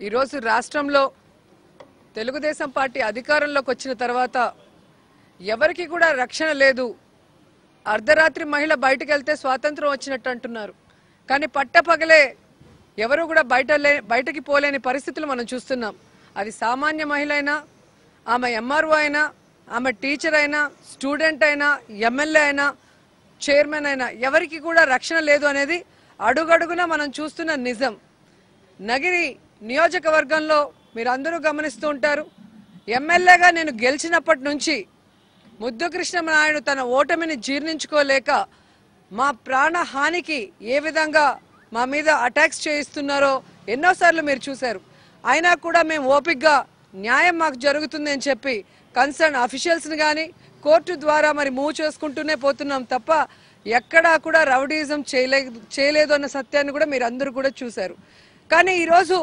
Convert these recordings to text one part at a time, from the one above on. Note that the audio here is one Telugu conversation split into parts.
ఈరోజు రాష్ట్రంలో తెలుగుదేశం పార్టీ అధికారంలోకి వచ్చిన తర్వాత ఎవరికి కూడా రక్షణ లేదు అర్ధరాత్రి మహిళ బయటకు వెళ్తే స్వాతంత్రం వచ్చినట్టు అంటున్నారు కానీ పట్టపగలే ఎవరు కూడా బయట లే బయటకి పోలేని పరిస్థితులు మనం చూస్తున్నాం అది సామాన్య మహిళ అయినా ఆమె ఎంఆర్ఓ అయినా ఆమె టీచర్ అయినా స్టూడెంట్ అయినా ఎమ్మెల్యే అయినా చైర్మన్ అయినా ఎవరికి కూడా రక్షణ లేదు అనేది అడుగడుగునా మనం చూస్తున్న నిజం నగిరి నియోజకవర్గంలో మీరు అందరూ గమనిస్తూ ఉంటారు ఎమ్మెల్యేగా నేను గెలిచినప్పటి నుంచి ముద్దు కృష్ణనాయుడు తన ఓటమిని జీర్ణించుకోలేక మా ప్రాణ హానికి ఏ విధంగా మా మీద అటాక్స్ చేయిస్తున్నారో ఎన్నోసార్లు మీరు చూశారు అయినా కూడా మేము ఓపిక్గా న్యాయం మాకు జరుగుతుంది అని చెప్పి కన్సర్న్ అఫీషియల్స్ని కానీ కోర్టు ద్వారా మరి మూవ్ చేసుకుంటూనే పోతున్నాం తప్ప ఎక్కడా కూడా రౌడీజం చేయలే చేయలేదు అన్న సత్యాన్ని కూడా మీరు అందరూ కూడా చూశారు కానీ ఈరోజు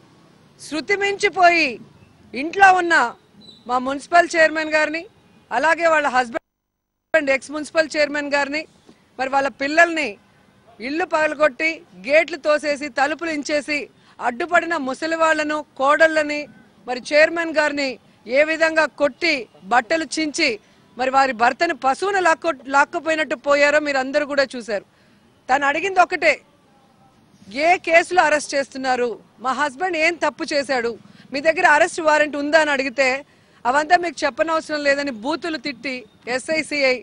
శృతి మించిపోయి ఇంట్లో ఉన్న మా మున్సిపల్ చైర్మన్ గారిని అలాగే వాళ్ళ హస్బెండ్ ఎక్స్ మున్సిపల్ చైర్మన్ గారిని మరి వాళ్ళ పిల్లల్ని ఇల్లు పగలగొట్టి గేట్లు తోసేసి తలుపులు ఇంచేసి అడ్డుపడిన ముసలి వాళ్ళను కోడళ్ళని మరి చైర్మన్ గారిని ఏ విధంగా కొట్టి బట్టలు చించి మరి వారి భర్తని పశువును లాక్కో లాక్కుపోయినట్టు పోయారో మీరు అందరూ కూడా చూశారు తను అడిగింది ఒకటే ఏ కేసులో అరెస్ట్ చేస్తున్నారు మా హస్బెండ్ ఏం తప్పు చేశాడు మీ దగ్గర అరెస్ట్ వారెంట్ ఉందా అని అడిగితే అవంతా మీకు చెప్పనవసరం లేదని బూతులు తిట్టి ఎస్ఐసిఐ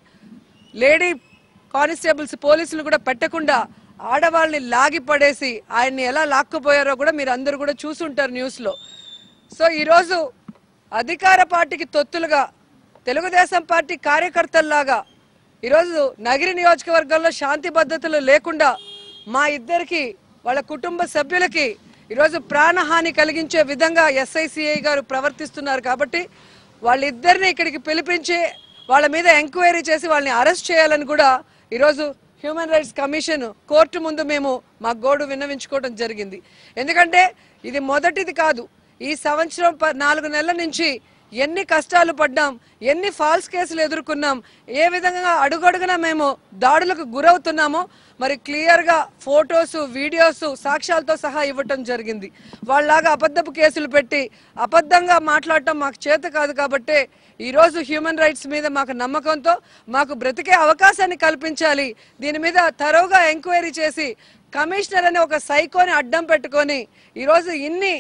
లేడీ కానిస్టేబుల్స్ పోలీసులు కూడా పెట్టకుండా ఆడవాళ్ళని లాగి పడేసి ఆయన్ని ఎలా లాక్కుపోయారో కూడా మీరు అందరూ కూడా చూసుంటారు న్యూస్లో సో ఈరోజు అధికార పార్టీకి తొత్తులుగా తెలుగుదేశం పార్టీ కార్యకర్తల్లాగా ఈరోజు నగిరి నియోజకవర్గంలో శాంతి భద్రతలు లేకుండా మా ఇద్దరికి వాళ్ళ కుటుంబ సభ్యులకి ఈరోజు ప్రాణహాని కలిగించే విధంగా ఎస్ఐసిఐ గారు ప్రవర్తిస్తున్నారు కాబట్టి వాళ్ళిద్దరిని ఇక్కడికి పిలిపించి వాళ్ళ మీద ఎంక్వైరీ చేసి వాళ్ళని అరెస్ట్ చేయాలని కూడా ఈరోజు హ్యూమన్ రైట్స్ కమిషన్ కోర్టు ముందు మేము మా గోడు విన్నవించుకోవడం జరిగింది ఎందుకంటే ఇది మొదటిది కాదు ఈ సంవత్సరం ప- నాలుగు నెలల నుంచి ఎన్ని కష్టాలు పడ్డాం ఎన్ని ఫాల్స్ కేసులు ఎదుర్కొన్నాం ఏ విధంగా అడుగడుగునా మేము దాడులకు గురవుతున్నామో మరి క్లియర్గా ఫొటోస్ వీడియోస్ సాక్ష్యాలతో సహా ఇవ్వటం జరిగింది వాళ్ళలాగా అబద్ధపు కేసులు పెట్టి అబద్ధంగా మాట్లాడటం మాకు చేత కాదు కాబట్టే ఈరోజు హ్యూమన్ రైట్స్ మీద మాకు నమ్మకంతో మాకు బ్రతికే అవకాశాన్ని కల్పించాలి దీని మీద తరోగా ఎంక్వైరీ చేసి కమిషనర్ అనే ఒక సైకోని అడ్డం పెట్టుకొని ఈరోజు ఇన్ని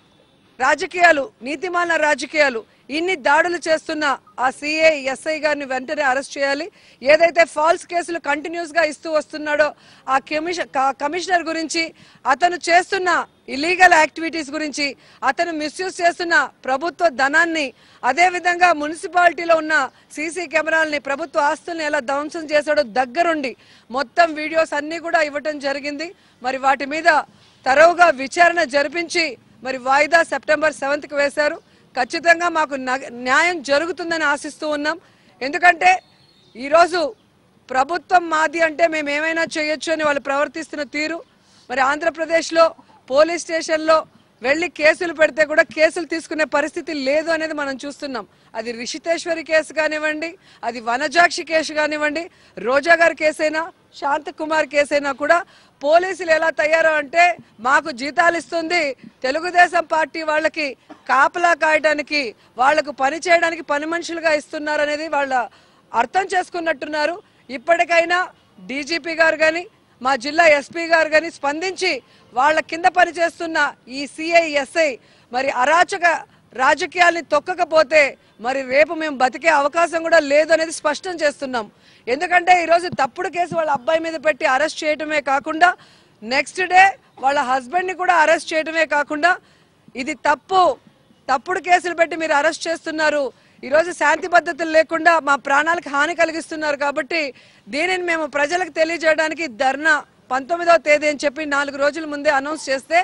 రాజకీయాలు నీతిమాల రాజకీయాలు ఇన్ని దాడులు చేస్తున్న ఆ సిఐ ఎస్ఐ గారిని వెంటనే అరెస్ట్ చేయాలి ఏదైతే ఫాల్స్ కేసులు కంటిన్యూస్ గా ఇస్తూ వస్తున్నాడో ఆ కమిషన్ కా- కమిషనర్ గురించి అతను చేస్తున్న ఇలీగల్ యాక్టివిటీస్ గురించి అతను మిస్యూజ్ చేస్తున్న ప్రభుత్వ ధనాన్ని అదే విధంగా మున్సిపాలిటీలో ఉన్న సీసీ కెమెరాలని ప్రభుత్వ ఆస్తుల్ని ఎలా ధ్వంసం చేశాడో దగ్గరుండి మొత్తం వీడియోస్ అన్నీ కూడా ఇవ్వటం జరిగింది మరి వాటి మీద తరవుగా విచారణ జరిపించి మరి వాయిదా సెప్టెంబర్ సెవెంత్కి వేశారు ఖచ్చితంగా మాకు నగ- న్యాయం జరుగుతుందని ఆశిస్తూ ఉన్నాం ఎందుకంటే ఈరోజు ప్రభుత్వం మాది అంటే మేము ఏమైనా చేయొచ్చు అని వాళ్ళు ప్రవర్తిస్తున్న తీరు మరి ఆంధ్రప్రదేశ్లో పోలీస్ స్టేషన్లో వెళ్ళి కేసులు పెడితే కూడా కేసులు తీసుకునే పరిస్థితి లేదు అనేది మనం చూస్తున్నాం అది రిషితేశ్వరి కేసు కానివ్వండి అది వనజాక్షి కేసు కానివ్వండి రోజా గారి కేసైనా శాంత కుమార్ కేసైనా కూడా పోలీసులు ఎలా తయారు అంటే మాకు జీతాలు ఇస్తుంది తెలుగుదేశం పార్టీ వాళ్ళకి కాపలా కాయడానికి వాళ్లకు పని చేయడానికి పని మనుషులుగా ఇస్తున్నారు అనేది వాళ్ళ అర్థం చేసుకున్నట్టున్నారు ఇప్పటికైనా డీజీపీ గారు కానీ మా జిల్లా ఎస్పీ గారు కానీ స్పందించి వాళ్ళ కింద పనిచేస్తున్న ఈ సిఐ ఎస్ఐ మరి అరాచక రాజకీయాల్ని తొక్కకపోతే మరి రేపు మేము బతికే అవకాశం కూడా లేదు అనేది స్పష్టం చేస్తున్నాం ఎందుకంటే ఈరోజు తప్పుడు కేసు వాళ్ళ అబ్బాయి మీద పెట్టి అరెస్ట్ చేయటమే కాకుండా నెక్స్ట్ డే వాళ్ళ హస్బెండ్ని కూడా అరెస్ట్ చేయటమే కాకుండా ఇది తప్పు తప్పుడు కేసులు పెట్టి మీరు అరెస్ట్ చేస్తున్నారు ఈరోజు శాంతి భద్రతలు లేకుండా మా ప్రాణాలకు హాని కలిగిస్తున్నారు కాబట్టి దీనిని మేము ప్రజలకు తెలియజేయడానికి ధర్నా పంతొమ్మిదవ తేదీ అని చెప్పి నాలుగు రోజుల ముందే అనౌన్స్ చేస్తే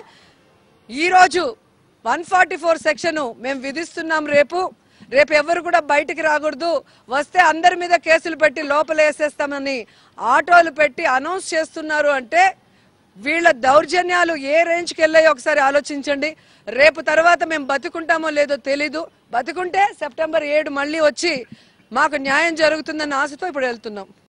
ఈ రోజు వన్ ఫార్టీ ఫోర్ సెక్షన్ మేము విధిస్తున్నాం రేపు రేపు ఎవరు కూడా బయటికి రాకూడదు వస్తే అందరి మీద కేసులు పెట్టి లోపల వేసేస్తామని ఆటోలు పెట్టి అనౌన్స్ చేస్తున్నారు అంటే వీళ్ళ దౌర్జన్యాలు ఏ రేంజ్కి వెళ్ళాయో ఒకసారి ఆలోచించండి రేపు తర్వాత మేము బతుకుంటామో లేదో తెలీదు బతుకుంటే సెప్టెంబర్ ఏడు మళ్ళీ వచ్చి మాకు న్యాయం జరుగుతుందన్న ఆశతో ఇప్పుడు వెళ్తున్నాం